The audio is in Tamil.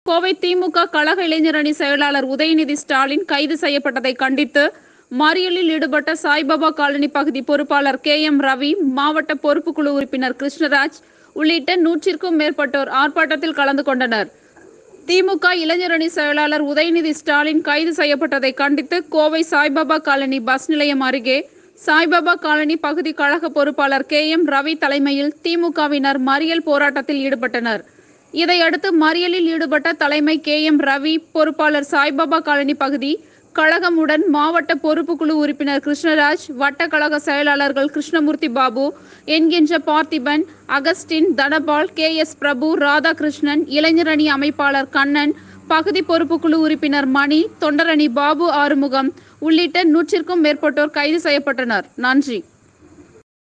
கோவை திமுக கழக இளைஞரணி செயலாளர் உதயநிதி ஸ்டாலின் கைது செய்யப்பட்டதை கண்டித்து மறியலில் ஈடுபட்ட சாய்பாபா காலனி பகுதி பொறுப்பாளர் கே எம் ரவி மாவட்ட பொறுப்புக்குழு உறுப்பினர் கிருஷ்ணராஜ் உள்ளிட்ட நூற்றிற்கும் மேற்பட்டோர் ஆர்ப்பாட்டத்தில் கலந்து கொண்டனர் திமுக இளைஞரணி செயலாளர் உதயநிதி ஸ்டாலின் கைது செய்யப்பட்டதை கண்டித்து கோவை சாய்பாபா காலனி பஸ் நிலையம் அருகே சாய்பாபா காலனி பகுதி கழக பொறுப்பாளர் கே எம் ரவி தலைமையில் திமுகவினர் மறியல் போராட்டத்தில் ஈடுபட்டனர் இதையடுத்து மறியலில் ஈடுபட்ட தலைமை கே எம் ரவி பொறுப்பாளர் சாய்பாபா காலனி பகுதி கழகமுடன் மாவட்ட பொறுப்புக்குழு உறுப்பினர் கிருஷ்ணராஜ் வட்ட கழக செயலாளர்கள் கிருஷ்ணமூர்த்தி பாபு என்கின்ற Parthiban Augustine Dhanapal K S Prabhu Radhakrishnan இளைஞரணி அமைப்பாளர் கண்ணன் பகுதி பொறுப்புக்குழு உறுப்பினர் மணி தொண்டரணி பாபு ஆறுமுகம் உள்ளிட்ட நூற்றிற்கும் மேற்பட்டோர் கைது செய்யப்பட்டனர் நன்றி